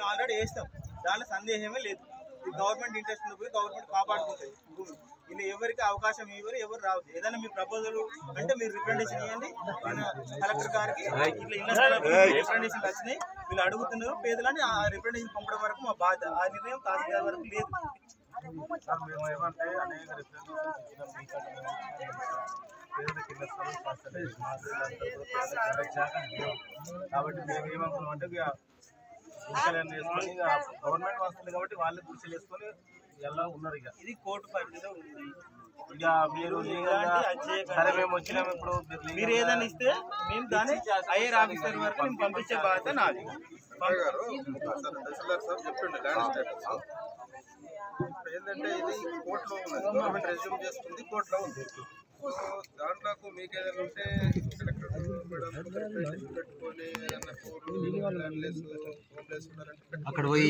మేము ఆల్రెడీ వేస్తాం దానిలో సందేహమే లేదు ఇది గవర్నమెంట్ ఇంట్రెస్ట్ పోయి గవర్నమెంట్ కాపాడుకుంటుంది భూమి ఇలా ఎవరికి అవకాశం ఇవ్వరు ఎవరు రావద్దు ఏదైనా మీ ప్రపోజల్ అంటే మీరు రిప్రజెంటేషన్ ఇవ్వండి నేను కలెక్టర్ గారికి ఇట్లా ఇళ్ళ రిప్రజెంటేషన్ వచ్చినాయి వీళ్ళు అడుగుతున్నారు పేదలని ఆ రిప్రజెంటేషన్ పంపడం వరకు మా బాధ్యత ఆ నిర్ణయం తహసీల్దార్ వరకు లేదు సార్ మేము ఏమంటే అనేక రిప్రజెంటేషన్ ఇచ్చిన పేద కింద స్థలం వస్తలేదు మా పిల్లలంతా కూడా పేద కింద జాగా లేవు. కాబట్టి మేము ఏమనుకున్నామంటే ఇక గుడిసెలు వేసుకొని ఇక గవర్నమెంట్ వస్తుంది కాబట్టి వాళ్ళే గుడిసెలు వేసుకొని ఎలా ఉన్నారు ఇక ఇది కోర్టు పరిధిలో ఉంది ఇక మీరు లీగల్గా సరే మేము వచ్చినాము ఇప్పుడు మీరు మీరు లీగల్గా ఏదైనా ఇస్తే మేము దాన్ని ఐఆర్ ఆఫీసర్ వరకు మేము పంపించే బాధ్యత నాది గారు సార్ తహసీల్దార్ సార్ చెప్పిండు ల్యాండ్ స్టేటస్ ఇప్పుడు ఏంటంటే ఇది కోర్టులో ఉన్నది గవర్నమెంట్ రెజ్యూమ్ చేసుకుంది కోర్టులో ఉంది సో దాంట్లో మీకు ఏదైనా ఉంటే కలెక్టర్ మేడం రిప్రజెంటేషన్ పెట్టుకొని ఏదైనా కోర్టు ల్యాండ్లెస్ హోమ్లెస్ ఉన్నారంటే అక్కడ పోయి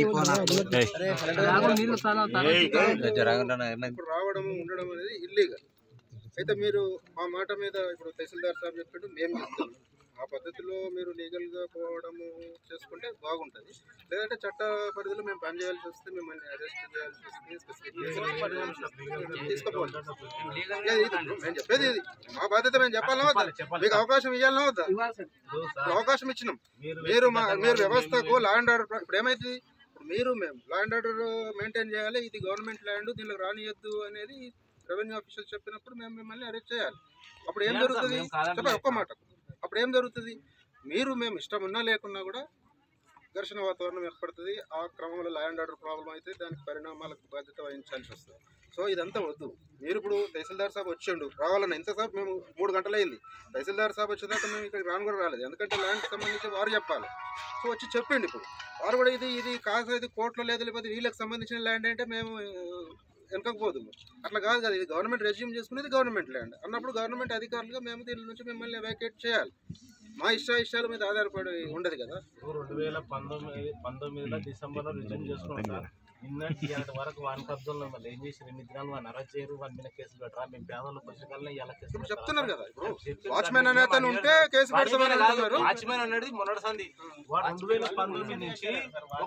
ఇప్పుడు రావడం ఉండడం అనేది ఇల్లీగల్ అయితే మీరు మా మాట మీద ఇప్పుడు తహసీల్దార్ సాబ్ చెప్పినట్టు మేము చెప్తాం ఆ పద్ధతిలో మీరు లీగల్ గా పోవడము చేసుకుంటే బాగుంటది లేదంటే చట్ట పరిధిలో మేము పని చేయాల్సి వస్తే మిమ్మల్ని అరెస్ట్ చేయాల్సి వస్తే స్పెసిఫిక్ కేసులు తీసుకోపోవాలి లేదు, ఇది నేను చెప్పేది ఇది మా బాధ్యత మేము చెప్పాలన్నా వద్దా మీకు అవకాశం ఇవ్వాలన్నా వద్దా ఇప్పుడు అవకాశం ఇచ్చినాం మీరు మా మీరు వ్యవస్థకు లా అండ్ ఆర్డర్ ఇప్పుడు ఏమైతుంది ఇప్పుడు మీరు మేము లా అండ్ ఆర్డర్ మెయింటైన్ చేయాలి ఇది గవర్నమెంట్ ల్యాండ్ దీనిలో రానియద్దు అనేది రెవెన్యూ ఆఫీసర్ చెప్పినప్పుడు మేము మిమ్మల్ని అరెస్ట్ చేయాలి అప్పుడు ఏం జరుగుతుంది చెప్పండి ఒక్క మాట అప్పుడు ఏం జరుగుతుంది మీరు మేము ఇష్టం ఉన్నా లేకున్నా కూడా ఘర్షణ వాతావరణం ఏర్పడుతుంది ఆ క్రమంలో లా అండ్ ఆర్డర్ ప్రాబ్లం అయితే దానికి పరిణామాలకు బాధ్యత వహించాల్సి వస్తుంది సో ఇదంతా వద్దు మీరు ఇప్పుడు తహసీల్దార్ సాబ్ వచ్చిండు రావాలన్న ఇంతసేపు మేము మూడు గంటలైంది తహసీల్దార్ సాబ్ వచ్చేదాకా మేము ఇక్కడ రాను కూడా రాలేదు ఎందుకంటే ల్యాండ్కి సంబంధించి వారు చెప్పాలి సో వచ్చి చెప్పిండి ఇప్పుడు వారు కూడా ఇది ఇది కాదు ఇది కోర్టులో లేదు లేకపోతే వీళ్ళకి సంబంధించిన ల్యాండ్ అంటే మేము వెనకపోదు అట్లా కాదు కదా ఇది గవర్నమెంట్ రెజ్యూమ్ చేసుకునేది గవర్నమెంట్ ల్యాండ్ అన్నప్పుడు గవర్నమెంట్ అధికారులుగా మేము దీని నుంచి మిమ్మల్ని వ్యాకేట్ చేయాలి మా ఇష్ట ఇష్టాల మీద ఆధారపడి ఉండదు కదా రెండు వేల పంతొమ్మిది పంతొమ్మిదిలో డిసెంబర్లో రిజైన్ చేసుకున్నాం సార్ నిన్నటి ఇవాళ వరకు వాని కబ్జంలో మళ్ళీ ఏం చేసి ఎన్ని దినాలు వాడిని అరెస్ట్ చేయరు వాని మీద కేసులు పెట్టరా మేము పేదల పుస్తకాలనే ఇలా కేసులు ఇప్పుడు పెట్టాలా? చెప్తున్నారు కదా ఇప్పుడు చెప్పింది వాచ్మెన్ సార్, అనే అతను మేము ఉంటే కేసు వాడి మీద పెడతామని కాదు, అంటున్నారు వాచ్మెన్ అనేది మొన్నటి సంది వాడు రెండు వేల పంతొమ్మిది నుంచి